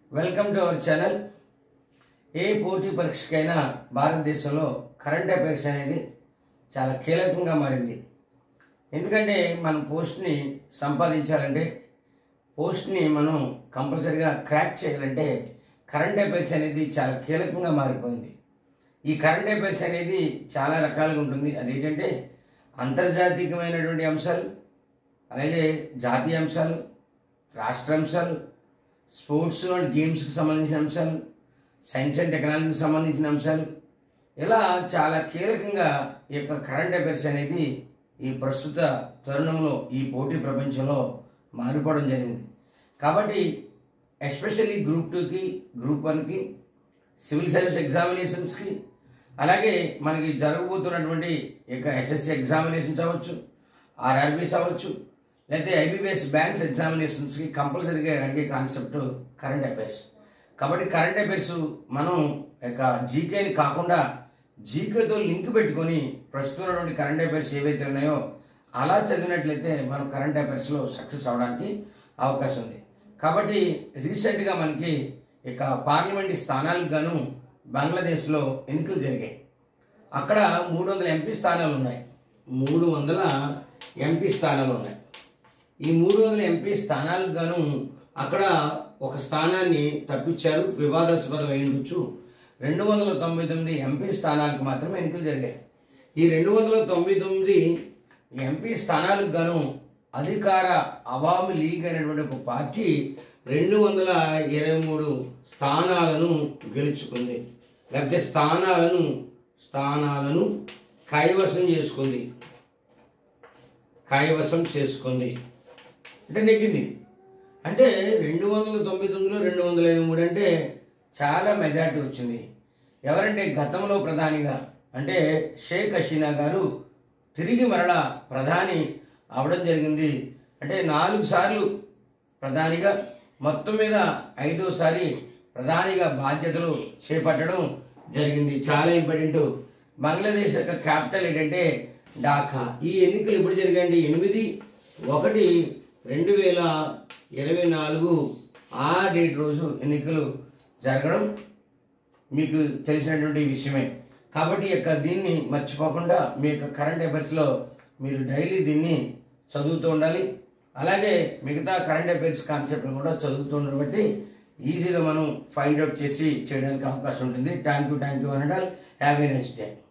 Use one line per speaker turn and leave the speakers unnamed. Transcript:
welcome to our channel ఏ పోటీ పరీక్షకైనా భారతదేశంలో కరెంట్ అఫైర్స్ అనేది చాలా కీలకంగా మారింది ఎందుకంటే మనం పోస్ట్ని సంపాదించాలంటే పోస్ట్ని మనం కంపల్సరీగా క్రాక్ చేయాలంటే కరెంట్ అఫైర్స్ అనేది చాలా కీలకంగా మారిపోయింది ఈ కరెంట్ అఫైర్స్ అనేది చాలా రకాలుగా ఉంటుంది అదేంటంటే అంతర్జాతీయమైనటువంటి అంశాలు అలాగే జాతీయ అంశాలు రాష్ట్ర అంశాలు స్పోర్ట్స్ అండ్ గేమ్స్కి సంబంధించిన అంశాలు సైన్స్ అండ్ టెక్నాలజీకి సంబంధించిన అంశాలు ఇలా చాలా కీలకంగా ఈ యొక్క కరెంట్ అఫైర్స్ అనేది ఈ ప్రస్తుత తరుణంలో ఈ పోటీ ప్రపంచంలో మారిపోవడం జరిగింది కాబట్టి ఎస్పెషల్లీ గ్రూప్ టూకి గ్రూప్ వన్కి సివిల్ సర్వీస్ ఎగ్జామినేషన్స్కి అలాగే మనకి జరగబోతున్నటువంటి ఈ యొక్క ఎస్ఎస్సి ఎగ్జామినేషన్స్ అవ్వచ్చు ఆర్ఆర్బీస్ అవ్వచ్చు లేకపోతే ఐబీబీఎస్ బ్యాంక్స్ ఎగ్జామినేషన్స్కి కంపల్సరీగా అడిగే కాన్సెప్ట్ కరెంట్ అఫైర్స్ కాబట్టి కరెంట్ అఫైర్స్ మనం యొక్క జీకేని కాకుండా జీకేతో లింక్ పెట్టుకొని ప్రస్తుతం ఉన్నటువంటి కరెంట్ అఫైర్స్ ఏవైతే ఉన్నాయో అలా చదివినట్లయితే మనం కరెంట్ అఫైర్స్లో సక్సెస్ అవడానికి అవకాశం ఉంది కాబట్టి రీసెంట్గా మనకి ఇక పార్లమెంట్ స్థానాలకు గాను బంగ్లాదేశ్లో ఎన్నికలు జరిగాయి అక్కడ మూడు వందల ఎంపీ స్థానాలు ఉన్నాయి మూడు వందల ఎంపీ స్థానాలు ఉన్నాయి ఈ మూడు వందల ఎంపీ స్థానాలకు గాను అక్కడ ఒక స్థానాన్ని తప్పించారు వివాదాస్పదం అయ్యుండొచ్చు రెండు వందల తొంభై తొమ్మిది ఎంపీ స్థానాలకు మాత్రమే ఎన్నికలు జరిగాయి ఈ రెండు వందల తొంభై తొమ్మిది ఎంపీ స్థానాలకు గాను అధికార అవామి లీగ్ అనేటువంటి ఒక పార్టీ రెండు వందల ఇరవై మూడు స్థానాలను గెలుచుకుంది లేకపోతే స్థానాలను స్థానాలను కైవసం చేసుకుంది కైవసం చేసుకుంది అంటే నెగ్గింది అంటే రెండు వందల తొంభై తొమ్మిదిలో రెండు వందల ఎనభై మూడు అంటే చాలా మెజార్టీ వచ్చింది ఎవరంటే గతంలో ప్రధానిగా అంటే షేక్ హసీనా గారు తిరిగి మరలా ప్రధాని అవడం జరిగింది అంటే నాలుగు సార్లు ప్రధానిగా మొత్తం మీద ఐదోసారి ప్రధానిగా బాధ్యతలు చేపట్టడం జరిగింది చాలా ఇంపార్టెంట్ బంగ్లాదేశ్ యొక్క క్యాపిటల్ ఏంటంటే ఢాకా ఈ ఎన్నికలు ఎప్పుడు జరిగాయంటే ఎనిమిది ఒకటి రెండు వేల ఇరవై నాలుగు ఆ డేట్ రోజు ఎన్నికలు జరగడం మీకు తెలిసినటువంటి విషయమే కాబట్టి ఈ యొక్క దీన్ని మర్చిపోకుండా మీ యొక్క కరెంట్ అఫైర్స్లో మీరు డైలీ దీన్ని చదువుతూ ఉండాలి అలాగే మిగతా కరెంట్ అఫైర్స్ కాన్సెప్ట్ కూడా చదువుతూ ఉండడం బట్టి ఈజీగా మనం ఫైండ్ అవుట్ చేసి చేయడానికి అవకాశం ఉంటుంది థ్యాంక్ యూ థ్యాంక్ యూ అనడాల్ హ్యావ్ ఏ నెక్స్ట్ డే